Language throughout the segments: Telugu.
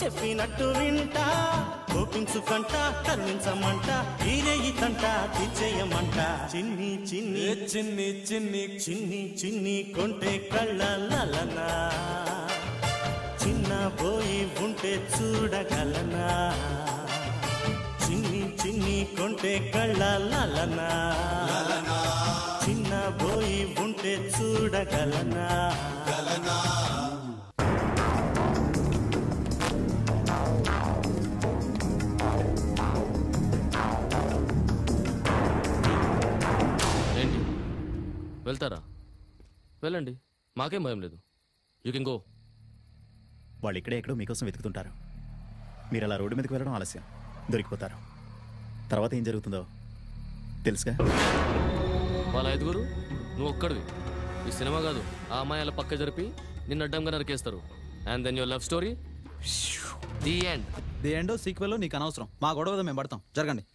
చెప్పినట్టు వింటా కోపించుకంట కరుణించమంట ఈరేయి తంట తీర్చేయమంట చిన్ని చిన్ని చిన్ని చిన్ని చిన్ని చిన్ని కొంటే కళ్ళ లలనా చిన్న పోయి ఉంటే చూడగలనా చిన్ని చిన్ని కొంటే కళ్ళ లలనా చిన్న పోయి ఉంటే చూడగలనా ఏంటి వెళ్తారా వెళ్ళండి మాకేం భయం లేదు యూ కెన్ గో వాళ్ళు ఇక్కడే ఎక్కడో మీకోసం వెతుకుతుంటారు మీరు అలా రోడ్డు మీదకి వెళ్ళడం ఆలస్యం దొరికిపోతారు తర్వాత ఏం జరుగుతుందో తెలుసుగా వాళ్ళ ఐదుగురు నువ్వు ఒక్కడివి ఈ సినిమా కాదు ఆ అమ్మాయి అలా పక్క జరిపి నిన్ను అడ్డంగా నరికేస్తారు and then your love story the end the ఎండో సీక్వెల్ నీకు అనవసరం మా గొడవ మేము పడతాం జరగండి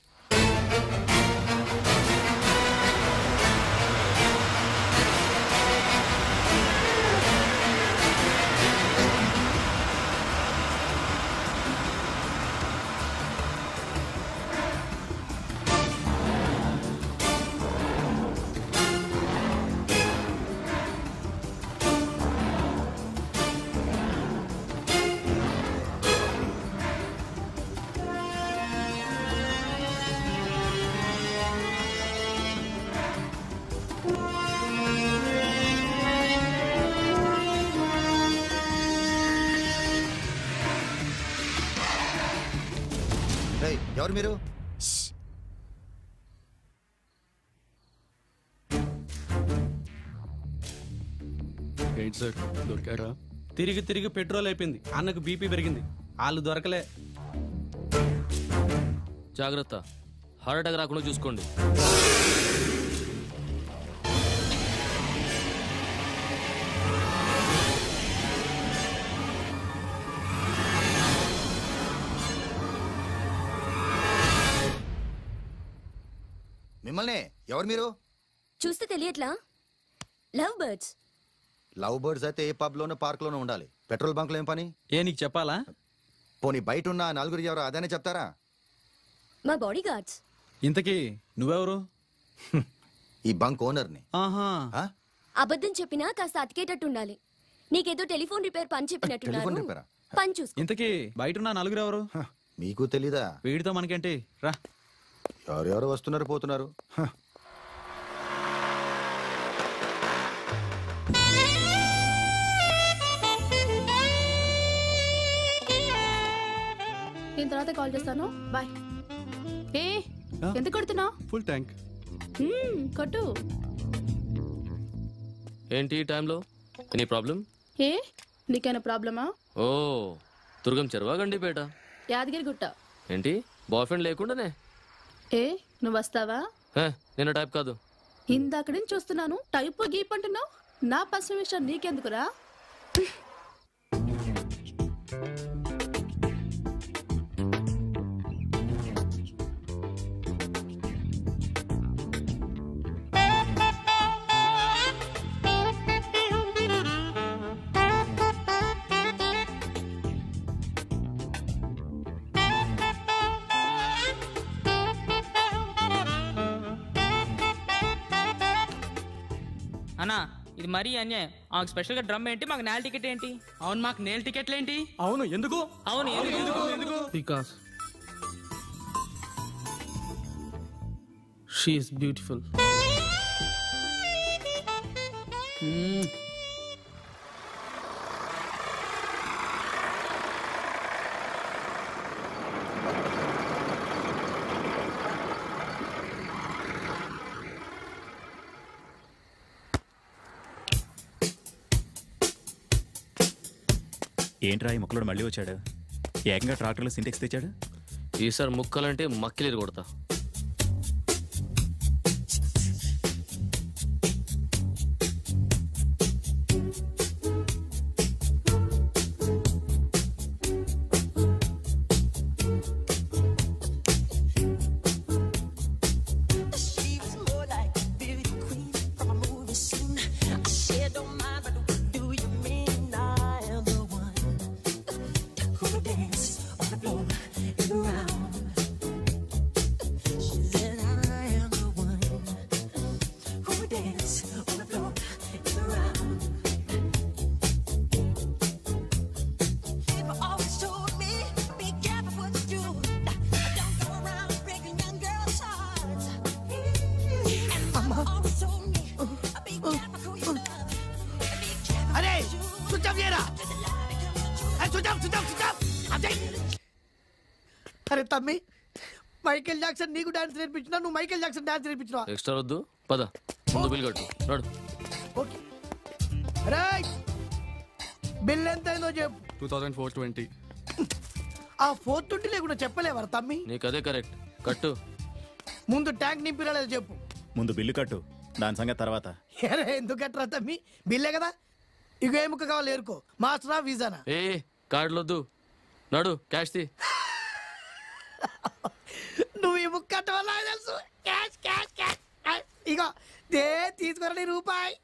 రేయ్, ఎవరు మీరు ఏంటి సార్ దొరికారా తిరిగి తిరిగి పెట్రోల్ అయిపోయింది అన్నకు బీపీ పెరిగింది వాళ్ళు దొరకలే జాగ్రత్త హార్ట్ అటాక్ రాకుండా చూసుకోండి మిమ్మల్ని ఎవరు మీరు చూస్తే తెలియట్లా లవ్ బర్డ్స్ లవ్ బర్డ్స్ అయితే ఏ పబ్ లోనూ పార్క్ లోనూ ఉండాలి పెట్రోల్ బంక్ లో ఏం పని ఏ నీకు చెప్పాలా పోనీ బయట ఉన్న ఆ నలుగురు ఎవరు అదేనే చెప్తారా మా బాడీ గార్డ్స్ ఇంతకీ నువ్వెవరు ఈ బంక్ ఓనర్ని ఆహా ఆ? అబద్ధం చెప్పినా కాస్త అతికేటట్టు ఉండాలి నీకేదో టెలిఫోన్ రిపేర్ పని టెలిఫోన్ చెప్పినట్టున్నారు రిపేరా? పని చూసుకో ఇంతకీ బయట ఉన్న నలుగురు ఎవరు హ, మీకు తెలీదా వీడితో మనకేంటి రా ఎవరెవరు వస్తున్నారు పోతున్నారు హ, నేను తర్వాత కాల్ చేస్తాను బాయ్ ఏ ఎంత కొడుతున్నావు ఫుల్ ట్యాంక్ కొట్టు ఏంటి ఈ టైంలో ఎనీ ప్రాబ్లం ఏ నీకేమైనా ప్రాబ్లమా ఓ దుర్గం చెరువా గండిపేట యాదగిరి గుట్ట ఏంటి బాయ్ ఫ్రెండ్ లేకుండానే ఏ నువ్వు వస్తావా హే, నిన్న టైప్ కాదు ఇందాక నుంచి చూస్తున్నాను టైపు గీప్ అంటున్నావు నా పర్సనల్ విషయం నీకెందుకురా అన్నా ఇది మరీ అన్యాయం ఆమెకు స్పెషల్ గా డ్రమ్ ఏంటి మాకు నేల టికెట్ ఏంటి అవును మాకు నేల్ టికెట్లు ఏంటి అవును ఎందుకు అవును ఎందుకు? బికాస్ షీఈస్ బ్యూటిఫుల్ ఏంట్రా ఈ ముక్కలోడు మళ్ళీ వచ్చాడు ఏకంగా ట్రాక్టర్లో సింటెక్స్ తెచ్చాడు ఈసారి ముక్కలంటే మక్కిలేరు కొడతా She was more like a beauty queen from a movie scene. I said, don't mind, but what do you mean I am the one? Who switch off switch off switch off Ajay అరే తమ్మి మైకేల్ జాక్సన్ నీకు డాన్స్ నేర్పించినా నువ్వు మైకేల్ జాక్సన్ డాన్స్ నేర్పించినా ఎక్స్ట్రా వద్దు పద ముందు బిల్ కట్టు రాడు ఓకే రైట్ బిల్ ఎంత అయిందో చెప్పు టూ థౌసండ్ ఫోర్ ట్వంటీ ఆ ఫోర్త్ ట్వంటీ లేకుండా చెప్పలేవరా తమ్మి నీకు అదే కరెక్ట్ కట్టు ముందు ట్యాంక్ నింపినా లేదో చెప్పు ముందు బిల్లు కట్టు దాని సంగతి తర్వాత అరే ఎందుకు కట్టరా తమ్మి బిల్లే కదా ఇగో ఏ ముక్క కావాలి ఏరుకో మాస్టరా వీజానా ఏ కార్డులు వద్దు నడు క్యాష్ తీ నువ్వు ఈ ముక్క కట్టవాలో నాకు తెలుసు క్యాష్ క్యాష్ క్యాష్ క్యాష్. ఇగో దే తీసుకోరా నీ రూపాయి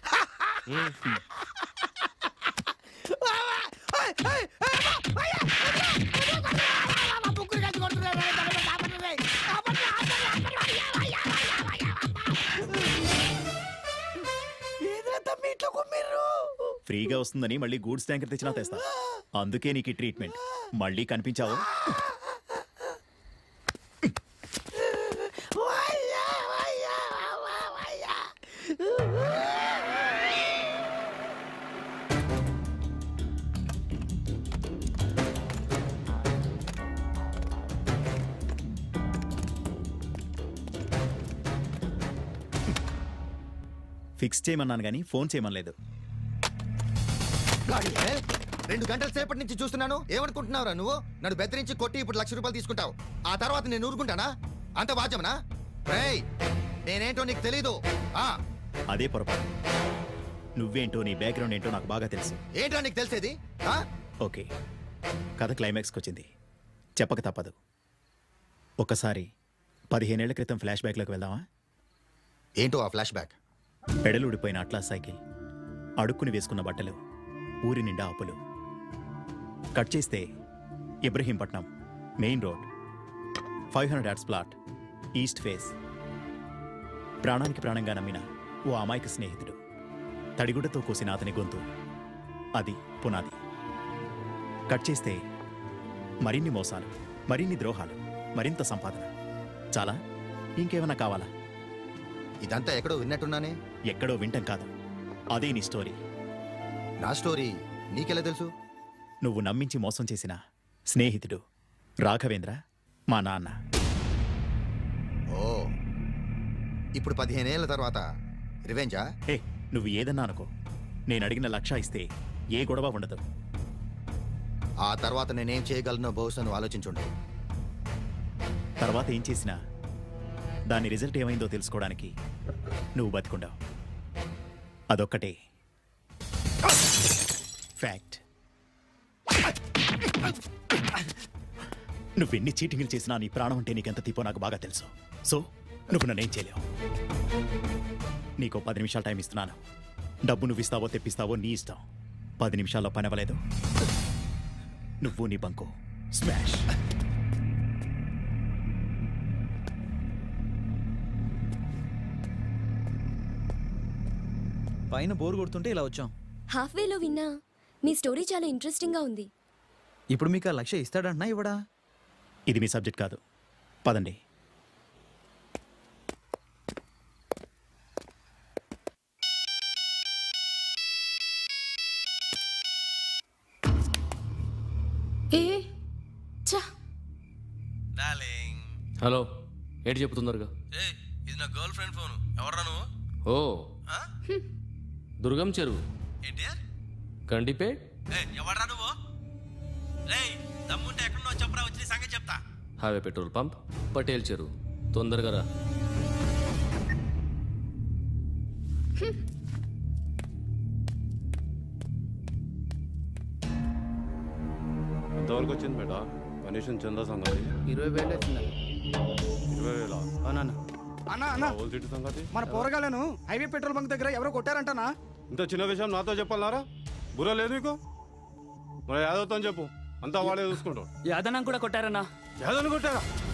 ఏదిరా తమ్మి ఇట్లా కుమ్మిర్రు ఫ్రీగా వస్తుందని మళ్ళీ గూడ్స్ ట్యాంకర్ తెచ్చినా తెస్తా అందుకే నీకు ఈ ట్రీట్మెంట్ మళ్ళీ కనిపించావు వయ్యా, వయ్యా, వయ్యా, వయ్యా. ఫిక్స్ చేయమన్నాను కానీ ఫోన్ చేయమనలేదు గాడిదే, రెండు గంటల సేపటి నుంచి చూస్తున్నాను ఏమనుకుంటున్నావురా నువ్వు నన్ను బెదిరించి కొట్టి ఇప్పుడు లక్ష రూపాయలు తీసుకుంటావు ఆ తర్వాత నేను ఊరుకుంటానా అంత వాద్యమనా రేయ్ నేనేంటో నీకు తెలీదు ఆ అదే పొరపాటు నువ్వేంటో నీ బ్యాక్గ్రౌండ్ ఏంటో నాకు బాగా తెలుసు ఏంట్రా నీకు తెలిసేది ఆ ఓకే కథ క్లైమాక్స్కి వచ్చింది చెప్పక తప్పదు ఒకసారి పదిహేనేళ్ల క్రితం ఫ్లాష్ బ్యాక్లోకి వెళ్దామా ఏంటో ఆ ఫ్లాష్ బ్యాక్ పెడలుడిపోయిన అట్లా సైకిల్ అడుక్కుని వేసుకున్న బట్టలు ఊరి నిండా అప్పులు కట్ చేస్తే Ibrahimpatnam main road five hundred yards plot east face ప్రాణానికి ప్రాణంగా నమ్మిన ఓ అమాయక స్నేహితుడు తడిగుడ్డతో కోసిన అతని గొంతు అది పునాది కట్ చేస్తే మరిన్ని మోసాలు మరిన్ని ద్రోహాలు మరింత సంపాదన చాలా ఇంకేమైనా కావాలా ఇదంతా ఎక్కడో విన్నట్టున్నానే ఎక్కడో వింటం కాదు అదే నీ స్టోరీ నా స్టోరీ నీకెలా తెలుసు నువ్వు నమ్మించి మోసం చేసిన స్నేహితుడు రాఘవేంద్ర మా నాన్న ఓ ఇప్పుడు పదిహేనేళ్ల తర్వాత రివెంజా ఏ నువ్వు ఏదన్నా అనుకో నేను అడిగిన లక్ష ఇస్తే ఏ గొడవ ఉండదు ఆ తర్వాత నేనేం చేయగలనో బహుశా నువ్వు ఆలోచించుండే తర్వాత ఏం చేసినా దాని రిజల్ట్ ఏమైందో తెలుసుకోవడానికి నువ్వు బతికుండావు అదొక్కటే ఫ్యాక్ట్ నువ్వెన్ని చీటింగ్లు చేసినా నీ ప్రాణం అంటే నీకెంత తీపో నాకు బాగా తెలుసు సో నువ్వు నన్నేం చేయలేవు నీకో పది నిమిషాలు టైం ఇస్తున్నాను డబ్బు నువ్వు ఇస్తావో తెప్పిస్తావో నీ ఇష్టం పది నిమిషాల్లో పని అవ్వలేదు నువ్వు నీ బంకు స్మాష్ పైన బోర్ కొడుతుంటే ఇలా వచ్చాం హాఫ్ వేలో విన్నా మీ స్టోరీ చాలా ఇంట్రెస్టింగ్ గా ఉంది ఇప్పుడు మీకు ఆ లక్ష్య ఇస్తాడంటున్నా ఇవ్వడా ఇది మీ సబ్జెక్ట్ కాదు పదండి ఏ చా హలో ఏంటి చెప్తున్నారుగా ఇది నా గర్ల్ ఫ్రెండ్ ఫోన్ ఎవర్రా నువ్వు ఓ దుర్గం చెరువు ఏంటి కండిపేట్ ఏ ఎవడ్రా నువ్వు రేయ్ దమ్ముంటే ఎక్కడున్నావు చెప్పరా వచ్చి నీ సంగతి చెప్తా హైవే పెట్రోల్ పంప్ పటేల్ చెరువు తొందరగా రా ఎంతవరకు వచ్చింది బేట కనీసం చందా సంగతి ఇరవై వేలు వచ్చింది ఇరవై వేల అవునన్నా అన్నా అన్నా ఓల్ సిటీ సంగతి మన పోరగాలను హైవే పెట్రోల్ బంక్ దగ్గర ఎవరో కొట్టారంటనా ఇంత చిన్న విషయం నాతో చెప్పాలన్నారా బుర్ర లేదు నీకు మరి యాదవ్తో చెప్పు అంతా వాడే చూసుకుంటాడు యాదనం కూడా కొట్టారన్నా యాదవ్ని కొట్టారా